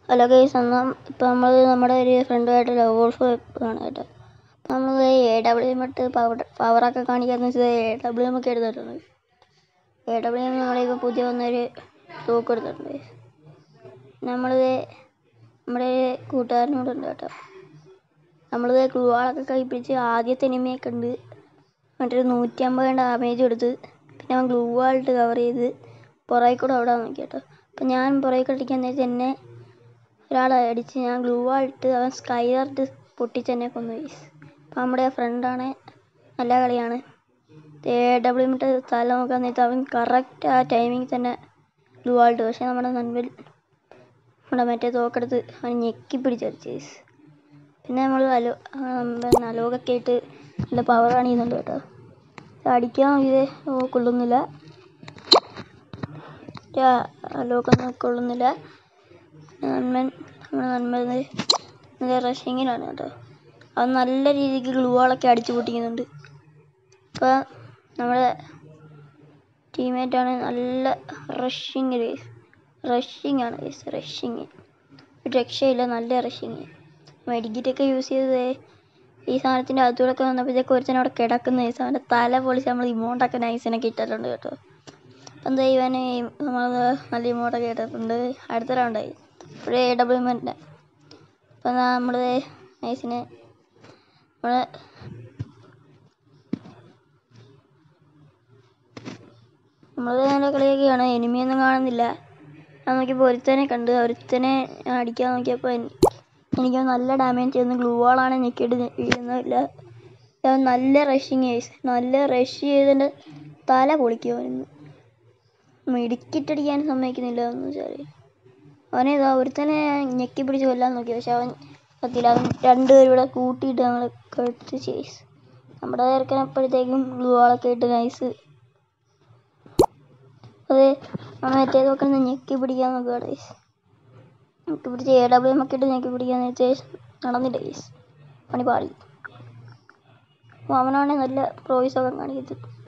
hello guys എന്നാൽ ഇപ്പം നമ്മൾ നമ്മുടെ ഒരു ഫ്രണ്ടുമായിട്ട് ലവ് വോൾഫ് ആണ് കേട്ടോ നമ്മൾ എ ഡബ്ല്യു എം ഇട്ട് പവർ പവറൊക്കെ കാണിക്കാന്ന് വെച്ചാൽ എ ഡബ്ല്യു എം ഒക്കെ എടുത്തിട്ടുണ്ട് എ ഡബ്ല്യു എം നമ്മളിപ്പോൾ പുതിയ വന്നൊരു തോക്ക് എടുത്തിട്ടുണ്ട് നമ്മളിത് നമ്മുടെ ഒരു കൂട്ടുകാരനോടുണ്ട് കേട്ടോ നമ്മളിത് ക്ലൂവാളൊക്കെ കഴിപ്പിച്ച് ആദ്യത്തെ എനിമിയൊക്കെ ഉണ്ട് മറ്റൊരു നൂറ്റി അമ്പത് ഡാമേജ് കൊടുത്ത് പിന്നെ അവൻ ഗ്ലൂ വാളിട്ട് കവർ ചെയ്ത് പുറകെ കൂടെ അവിടെ നോക്കി കേട്ടോ അപ്പം ഞാൻ പുറകെ അടിക്കാൻ നേരത്തെ എന്നെ ഒരാളെ അടിച്ച് ഞാൻ ഗ്ലൂ വാളിട്ട് അവൻ സ്കൈലറിട്ട് പൊട്ടിച്ച് എന്നെ കൊന്നു പോയി അപ്പം നമ്മുടെ ഫ്രണ്ടാണ് നല്ല കളിയാണ് എ ഡബ്ല്യു മിട്ട് തല നോക്കാൻ നേരത്തെ അവൻ കറക്റ്റ് ആ ടൈമിങ് തന്നെ ഗ്ലൂ വാളിട്ട് പക്ഷേ നമ്മുടെ നൻപിൽ നമ്മുടെ മറ്റേ തോക്കെടുത്ത് അവൻ ഞെക്കി പിടിച്ചടിച്ച് പിന്നെ നമ്മൾ അലോ പിന്നെ അലോകൊക്കെ ഇട്ട് നല്ല പവർ കാണിക്കുന്നുണ്ട് കേട്ടോ അടിക്കാൻ ഇത് കൊള്ളുന്നില്ല അലോക്കൊന്നും കൊള്ളുന്നില്ല നന്മൻ നമ്മുടെ നന്മൻ നല്ല റഷിങ്ങിലാണ് കേട്ടോ അത് നല്ല രീതിക്ക് ഗ്ലൂകളൊക്കെ അടിച്ചു പൊട്ടിക്കുന്നുണ്ട് അപ്പോൾ നമ്മുടെ ടീമേറ്റാണ് നല്ല റഷിങ് റഷിങ് ആണ് റഷിങ് ഒരു രക്ഷയില്ല നല്ല റഷിങ് മെഡിക്കറ്റൊക്കെ യൂസ് ചെയ്തത് ഈ സാധനത്തിൻ്റെ അകത്തൂടെയൊക്കെ വന്നപ്പോഴത്തേക്ക് ഒരുത്തൻ അവിടെ കിടക്കുന്ന ഈ സാധനം തല പൊളിച്ച് നമ്മൾ ഇമോണ്ടൊക്കെ നൈസിനൊക്കെ ഇട്ടിട്ടുണ്ട് കേട്ടോ എന്താ ഇവന് നമ്മൾ നല്ല ഇമോട്ടൊക്കെ ഇട്ടിട്ടുണ്ട് അടുത്ത റൗണ്ടായി ഇപ്പോഴേ എ ഡബ്ല്യു എമ്മിൻ്റെ അപ്പം നമ്മൾ നൈസിന് നമ്മൾ നമ്മൾ നല്ല കളിയൊക്കെയാണ് എനിമിയൊന്നും കാണുന്നില്ല ഞാൻ നോക്കിയപ്പോൾ ഒരുത്തനെ കണ്ട് ഒരുത്തനെ അടിക്കാൻ നോക്കിയപ്പോൾ എനിക്ക് നല്ല ഡാമേജ് ചെയ്യുന്നു ഗ്ലൂ വാളാണ് ഞെക്കിയിട്ട് വീഴുന്നില്ല നല്ല റഷിങ് നല്ല റഷ് ചെയ്തിട്ട് തല പൊളിക്കുമായിരുന്നു മെഡിക്കിട്ടടിക്കാൻ സമ്മതിക്കുന്നില്ല എന്ന് വെച്ചാൽ അവനെ ഇതാ ഒരുത്തനെ ഞെക്കി പിടിച്ച് കൊല്ലാൻ നോക്കി പക്ഷെ അവൻ പറ്റില്ല അവൻ രണ്ടുപേരും ഇവിടെ കൂട്ടിയിട്ട് നമ്മൾ കെടുത്ത് ചെയ്സ് നമ്മുടെ ചേർക്കനപ്പോഴത്തേക്കും ഗ്ലൂ വാളൊക്കെ ഇട്ട് നൈസ് അത് മറ്റേ നോക്കുന്ന ഞെക്കി പിടിക്കാൻ നോക്കുക ഗൈസ് ഞെക്കി പിടിച്ച് എ ഡബ്ല്യു എം ഒക്കെ ഇട്ട് ഞെക്കി പിടിക്കാന്ന് വെച്ചാൽ നടന്നില്ല ഗൈസ് പണി പാളി അപ്പോൾ അവനാണെങ്കിൽ നല്ല പ്രോയിസൊക്കെ കാണിക്കുന്നത്